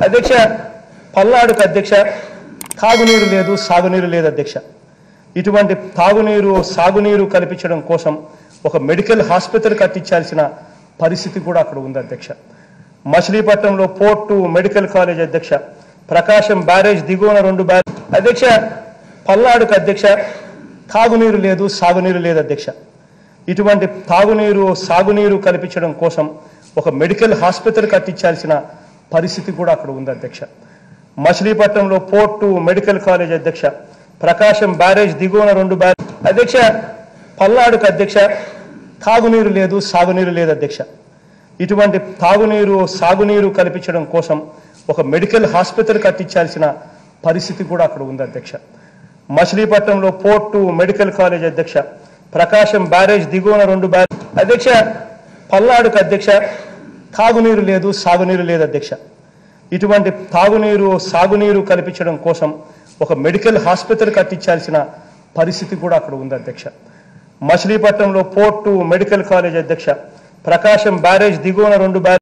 అధ్యక్ష పల్నాడుకు అధ్యక్ష తాగునీరు లేదు సాగునీరు లేదు అధ్యక్ష ఇటువంటి తాగునీరు సాగునీరు కల్పించడం కోసం ఒక మెడికల్ హాస్పిటల్ కట్టించాల్సిన పరిస్థితి కూడా అక్కడ ఉంది అధ్యక్ష మచిలీపట్నంలో పోర్టు మెడికల్ కాలేజ్ అధ్యక్ష ప్రకాశం బ్యారేజ్ దిగువన రెండు బ్యారేజ్ అధ్యక్ష పల్నాడుకు అధ్యక్ష తాగునీరు లేదు సాగునీరు లేదు అధ్యక్ష ఇటువంటి తాగునీరు సాగునీరు కల్పించడం కోసం ఒక మెడికల్ హాస్పిటల్ కట్టించాల్సిన పరిస్థితి కూడా అక్కడ ఉంది అధ్యక్ష మచిలీపట్నంలో పోర్టు మెడికల్ కాలేజ్ అధ్యక్ష ప్రకాశం బ్యారేజ్ దిగువన రెండు బ్యారేజ్ అధ్యక్ష పల్నాడుకు అధ్యక్ష తాగునీరు లేదు సాగునీరు లేదు అధ్యక్ష ఇటువంటి తాగునీరు సాగునీరు కల్పించడం కోసం ఒక మెడికల్ హాస్పిటల్ కట్టించాల్సిన పరిస్థితి కూడా అక్కడ ఉంది అధ్యక్ష మచిలీపట్నంలో పోర్టు మెడికల్ కాలేజ్ అధ్యక్ష ప్రకాశం బ్యారేజ్ దిగువన రెండు బ్యారేజ్ అధ్యక్ష పల్నాడుకు అధ్యక్ష తాగునీరు లేదు సాగునీరు లేదు అధ్యక్ష ఇటువంటి తాగునీరు సాగునీరు కల్పించడం కోసం ఒక మెడికల్ హాస్పిటల్ కట్టించాల్సిన పరిస్థితి కూడా అక్కడ ఉంది అధ్యక్ష మచిలీపట్నంలో పోర్టు మెడికల్ కాలేజ్ అధ్యక్ష ప్రకాశం బ్యారేజ్ దిగువన రెండు బ్యారేజ్